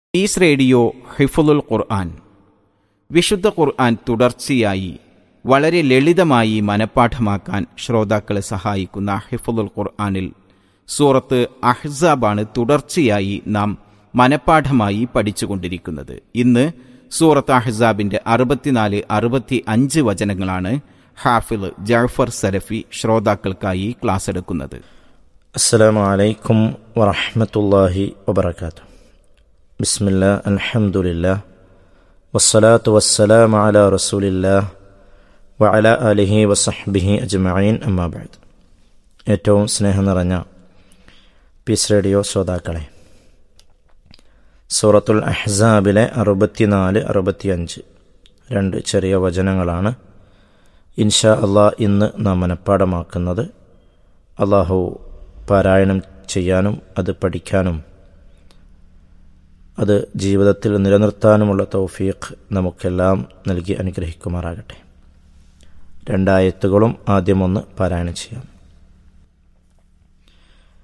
piece radio ഹിഫുലുൽ ഖുർആൻ വിശുദ്ധ ഖുർആൻ തുടർച്ചയായി വളരെ ലളിതമായി മനഃപ്പാഠമാക്കാൻ ശ്രോതാക്കളെ സഹായിക്കുന്ന ഹിഫുലുൽ ഖുർആനിൽ സൂറത്ത് അഹ്സാബാണ് തുടർച്ചയായി നാം മനഃപ്പാഠമായി പഠിച്ചുകൊണ്ടിരിക്കുന്നത് ഇന്ന് സൂറത്ത് അഹ്സാബിന്റെ അറുപത്തിനാല് അറുപത്തി അഞ്ച് വചനങ്ങളാണ് ഹാഫിൽ ജാഫർ സലഫി ശ്രോതാക്കൾക്കായി ക്ലാസ് എടുക്കുന്നത് السلام عليكم ورحمة الله وبركاته بسم الله الحمد لله والصلاة والسلام على رسول الله وعلى آله وصحبه أجمعين أما بعد ഏറ്റവും സ്നേഹം നിറഞ്ഞ പീസ് റേഡിയോ ശ്രോതാക്കളെ സൂറത്തുൽ അഹ്സാബിലെ അറുപത്തിനാല് അറുപത്തിയഞ്ച് രണ്ട് ചെറിയ വചനങ്ങളാണ് ഇൻഷാ അള്ളാഹ് ഇന്ന് നാം മനഃപ്പാടമാക്കുന്നത് അള്ളാഹു പാരായണം ചെയ്യാനും അത് പഠിക്കാനും അത് ജീവിതത്തിൽ നിലനിർത്താനുമുള്ള തൗഫീഖ് നമുക്കെല്ലാം നൽകി അനുഗ്രഹിക്കുമാറാകട്ടെ രണ്ടായത്തുകളും ആദ്യമൊന്ന് പാരായണം ചെയ്യാം